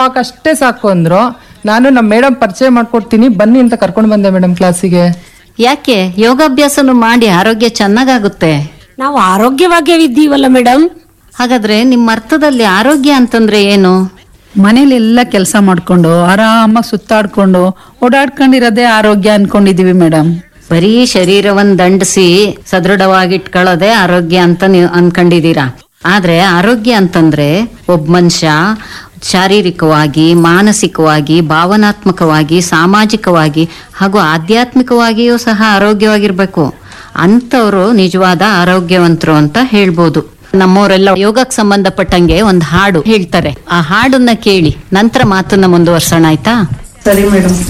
walk ಅಷ್ಟೇ ಸಾಕು ಅಂದ್ರು ನಾನು ನಮ್ಮ ಮೇಡಮ್ ಪರಿಚಯ ಮಾಡ್ಕೊಡ್ತೀನಿ ಬನ್ನಿ ಅಂತ ಕರ್ಕೊಂಡು ಬಂದೆ ಮೇಡಮ್ ಕ್ಲಾಸಿಗೆ ಯಾಕೆ ಯೋಗಾಭ್ಯಾಸನು ಮಾಡಿ ಆರೋಗ್ಯ ಚೆನ್ನಾಗಾಗುತ್ತೆ ನಾವು ಆರೋಗ್ಯವಾಗೇ ಇದ್ದೀವಲ್ಲ ಮೇಡಮ್ ಹಾಗಾದ್ರೆ ನಿಮ್ಮ ಅರ್ಥದಲ್ಲಿ ಆರೋಗ್ಯ ಅಂತಂದ್ರೆ ಏನು ಮನೇಲೆಲ್ಲ ಕೆಲಸ ಮಾಡ್ಕೊಂಡು ಆರಾಮಾಗಿ ಸುತ್ತಾಡ್ಕೊಂಡು ಓಡಾಡ್ಕೊಂಡಿರೋದೇ ಆರೋಗ್ಯ ಅನ್ಕೊಂಡಿದೀವಿ ಮೇಡಮ್ ಬರೀ ಶರೀರವನ್ನ ದಂಡಿಸಿ ಸದೃಢವಾಗಿಟ್ಕೊಳ್ಳೋದೇ ಆರೋಗ್ಯ ಅಂತ ನೀವು ಅನ್ಕೊಂಡಿದೀರಾ ಆದ್ರೆ ಆರೋಗ್ಯ ಅಂತಂದ್ರೆ ಒಬ್ಬ ಮನುಷ್ಯ ಶಾರೀರಿಕವಾಗಿ ಮಾನಸಿಕವಾಗಿ ಭಾವನಾತ್ಮಕವಾಗಿ ಸಾಮಾಜಿಕವಾಗಿ ಹಾಗೂ ಆಧ್ಯಾತ್ಮಿಕವಾಗಿಯೂ ಸಹ ಆರೋಗ್ಯವಾಗಿರ್ಬೇಕು ಅಂಥವ್ರು ನಿಜವಾದ ಆರೋಗ್ಯವಂತರು ಅಂತ ಹೇಳ್ಬೋದು ನಮ್ಮವರೆಲ್ಲ ಯೋಗಕ್ಕೆ ಸಂಬಂಧಪಟ್ಟಂಗೆ ಒಂದು ಹಾಡು ಹೇಳ್ತಾರೆ ಆ ಹಾಡನ್ನ ಕೇಳಿ ನಂತರ ಮಾತನ್ನ ಮುಂದುವರ್ಸೋಣ ಆಯ್ತಾ ಸರಿ ಮೇಡಮ್